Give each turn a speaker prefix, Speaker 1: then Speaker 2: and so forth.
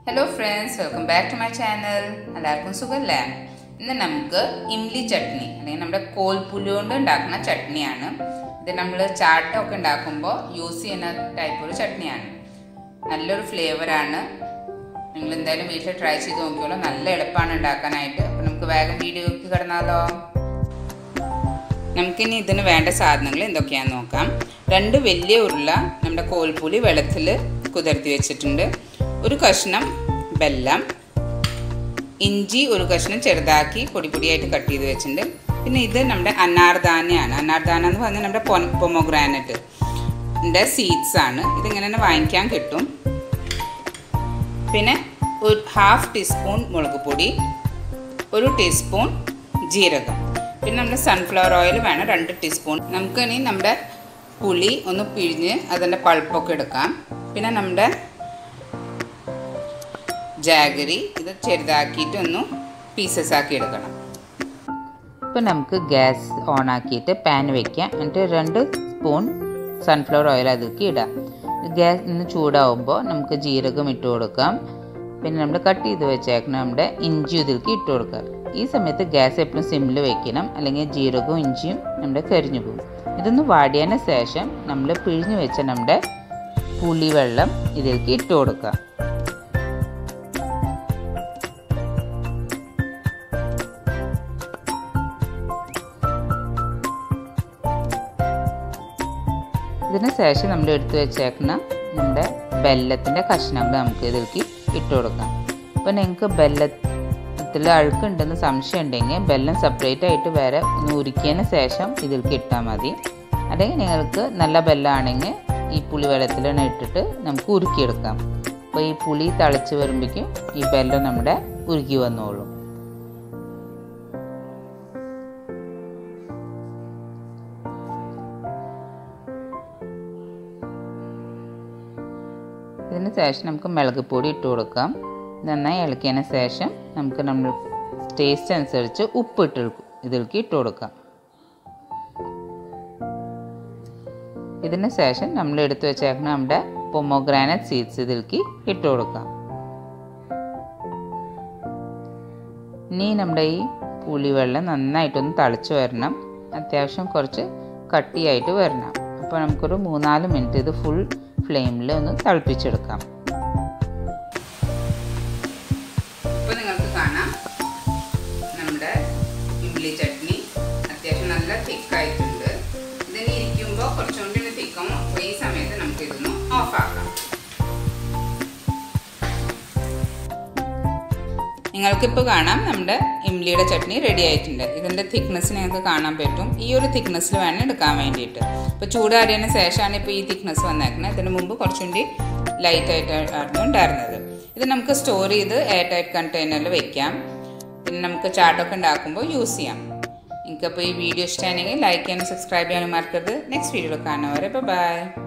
Speaker 1: hello friends welcome back to my channel എല്ലാവർക്കും സുഖമല്ലേ ഇന്ന് നമുക്ക് ഇംലി ചട്നി അല്ലെങ്കിൽ നമ്മുടെ കോൽപ്പുലി കൊണ്ട് ഉണ്ടാക്കുന്ന ചട്നിയാണ് ഇത് നമ്മൾ ചാട്ടമൊക്കെ ഉണ്ടാക്കുമ്പോൾ യൂസ് ചെയ്യുന്ന ടൈപ്പ് ഒരു ചട്നിയാണ് നല്ലൊരു ഫ്ലേവറാണ് നിങ്ങൾ എന്തായാലും വീട്ടിൽ ട്രൈ ചെയ്ത് നോക്കിയോളൂ നല്ല എളുപ്പമാണ് ഉണ്ടാക്കാനായിട്ട് അപ്പോൾ നമുക്ക് വേഗം വീഡിയോക്ക് കിടന്നാലോ നമുക്കിനി ഇതിന് വേണ്ട സാധനങ്ങൾ എന്തൊക്കെയാണെന്ന് നോക്കാം രണ്ട് വലിയ ഉരുള നമ്മുടെ കോൽപ്പുളി വെള്ളത്തിൽ കുതിർത്തി വെച്ചിട്ടുണ്ട് ഒരു കഷ്ണം വെല്ലം ഇഞ്ചി ഒരു കഷ്ണം ചെറുതാക്കി പൊടി പൊടിയായിട്ട് കട്ട് ചെയ്ത് വെച്ചിട്ടുണ്ട് പിന്നെ ഇത് നമ്മുടെ അനാർദാനയാണ് അനാർദാന എന്ന് പറഞ്ഞാൽ നമ്മുടെ പൊമോഗ്രാനറ്റ് ൻ്റെ സീഡ്സ് ആണ് ഇതിങ്ങനെ തന്നെ വാങ്ങിക്കാൻ കിട്ടും പിന്നെ ഒരു ഹാഫ് ടീസ്പൂൺ മുളക് പൊടി ഒരു ടീസ്പൂൺ ജീരകം പിന്നെ നമ്മുടെ സൺഫ്ലവർ ഓയിൽ വേണം രണ്ട് ടീസ്പൂൺ നമുക്ക് ഇനി നമ്മുടെ പുളി ഒന്ന് പിഴിഞ്ഞ് അതിൻ്റെ പൾപ്പൊക്കെ എടുക്കാം പിന്നെ നമ്മുടെ ജാഗരി ഇത് ചെറുതാക്കിയിട്ട് ഒന്ന് പീസസ് ആക്കി എടുക്കണം
Speaker 2: ഇപ്പോൾ നമുക്ക് ഗ്യാസ് ഓൺ ആക്കിയിട്ട് പാൻ വെക്കാം എന്നിട്ട് രണ്ട് സ്പൂൺ സൺഫ്ലവർ ഓയിൽ അതിലേക്ക് ഇടാം ഗ്യാസ് ഇന്ന് ചൂടാവുമ്പോൾ നമുക്ക് ജീരകം ഇട്ട് കൊടുക്കാം പിന്നെ നമ്മൾ കട്ട് ചെയ്ത് വെച്ചേക്കണം നമ്മുടെ ഇഞ്ചി ഇതിലേക്ക് ഇട്ട് കൊടുക്കാം ഈ സമയത്ത് ഗ്യാസ് എപ്പോഴും സിമ്മിൽ വെക്കണം അല്ലെങ്കിൽ ജീരകവും ഇഞ്ചിയും നമ്മുടെ കരിഞ്ഞു പോകും ഇതൊന്ന് വാടിയതിന് ശേഷം നമ്മൾ പിഴിഞ്ഞ് വെച്ച നമ്മുടെ പുളിവെള്ളം ഇതിലേക്ക് ഇട്ട് കൊടുക്കാം ഇതിന് ശേഷം നമ്മൾ എടുത്തു വെച്ചേക്കുന്ന നമ്മുടെ ബെല്ലത്തിൻ്റെ കഷ്ണങ്ങൾ നമുക്ക് ഇതിലേക്ക് ഇട്ട് കൊടുക്കാം അപ്പോൾ നിങ്ങൾക്ക് ബെല്ലത്തിൽ അഴുക്കുണ്ടെന്ന് സംശയം ഉണ്ടെങ്കിൽ ബെല്ലം സെപ്പറേറ്റ് ആയിട്ട് വേറെ ഒന്ന് ഉരുക്കിയതിന് ശേഷം ഇതിലേക്ക് ഇട്ടാൽ മതി അല്ലെങ്കിൽ നിങ്ങൾക്ക് നല്ല ബെല്ലമാണെങ്കിൽ ഈ പുളി വെള്ളത്തിൽ തന്നെ ഇട്ടിട്ട് നമുക്ക് ഉരുക്കിയെടുക്കാം അപ്പോൾ ഈ പുളി തിളച്ച് വരുമ്പോഴേക്കും ഈ ബെല്ലം നമ്മുടെ ഉരുക്കി വന്നോളൂ ഇതിന് ശേഷം നമുക്ക് മുളക് പൊടി ഇട്ട് കൊടുക്കാം നന്നായി ഇളക്കിയതിന് ശേഷം നമുക്ക് നമ്മൾ ടേസ്റ്റ് അനുസരിച്ച് ഉപ്പ് ഇട്ട് ഇതിലേക്ക് ഇട്ട് കൊടുക്കാം ഇതിന് ശേഷം നമ്മൾ എടുത്തു വെച്ചേക്കുന്ന നമ്മുടെ പൊമോഗ്രാനറ്റ് സീഡ്സ് ഇതിലേക്ക് ഇട്ട് കൊടുക്കാം ഇനി നമ്മുടെ ഈ പുളിവെള്ളം നന്നായിട്ടൊന്ന് തിളച്ച് വരണം അത്യാവശ്യം കുറച്ച് കട്ടിയായിട്ട് വരണം അപ്പോൾ നമുക്കൊരു മൂന്നാല് മിനിറ്റ് ഇത് ഫുൾ ഫ്ലെയിമിൽ ഒന്ന് തിളപ്പിച്ചെടുക്കാം
Speaker 1: ഇപ്പോൾ നിങ്ങൾക്ക് കാണാം നമ്മുടെ ഇഡ്ലി ചട്നി അത്യാവശ്യം നല്ല തിക്കായിട്ടുണ്ട് ഇതിന് ഇരിക്കുമ്പോൾ കുറച്ചുകൂടി ഒന്ന് തിക്കും അപ്പോൾ ഈ സമയത്ത് നമുക്ക് ഇതൊന്ന് ഓഫാക്കാം നിങ്ങൾക്കിപ്പോൾ കാണാം നമ്മുടെ ഇംലിയുടെ ചട്നി റെഡി ആയിട്ടുണ്ട് ഇതിൻ്റെ തിക്നെസ് നിങ്ങൾക്ക് കാണാൻ പറ്റും ഈ ഒരു തിക്നെസ്സിൽ വേണം എടുക്കാൻ വേണ്ടിയിട്ട് ഇപ്പോൾ ചൂടാറിയതിന് ശേഷമാണ് ഇപ്പോൾ ഈ തിക്നെസ് വന്നേക്കുന്നത് ഇതിന് മുമ്പ് കുറച്ചുകൂടി ലൈറ്റ് ആയിട്ടായിരുന്നു ഉണ്ടായിരുന്നത് ഇത് നമുക്ക് സ്റ്റോർ ചെയ്ത് എയർ ടൈറ്റ് കണ്ടെയ്നറിൽ വെക്കാം പിന്നെ നമുക്ക് ചാട്ടൊക്കെ ഉണ്ടാക്കുമ്പോൾ യൂസ് ചെയ്യാം നിങ്ങൾക്കപ്പോൾ ഈ വീഡിയോ ഇഷ്ടമാണെങ്കിൽ ലൈക്ക് ചെയ്യാനും സബ്സ്ക്രൈബ് ചെയ്യാനും മറക്കരുത് നെക്സ്റ്റ് വീഡിയോയിൽ കാണുന്നവരെ ബൈ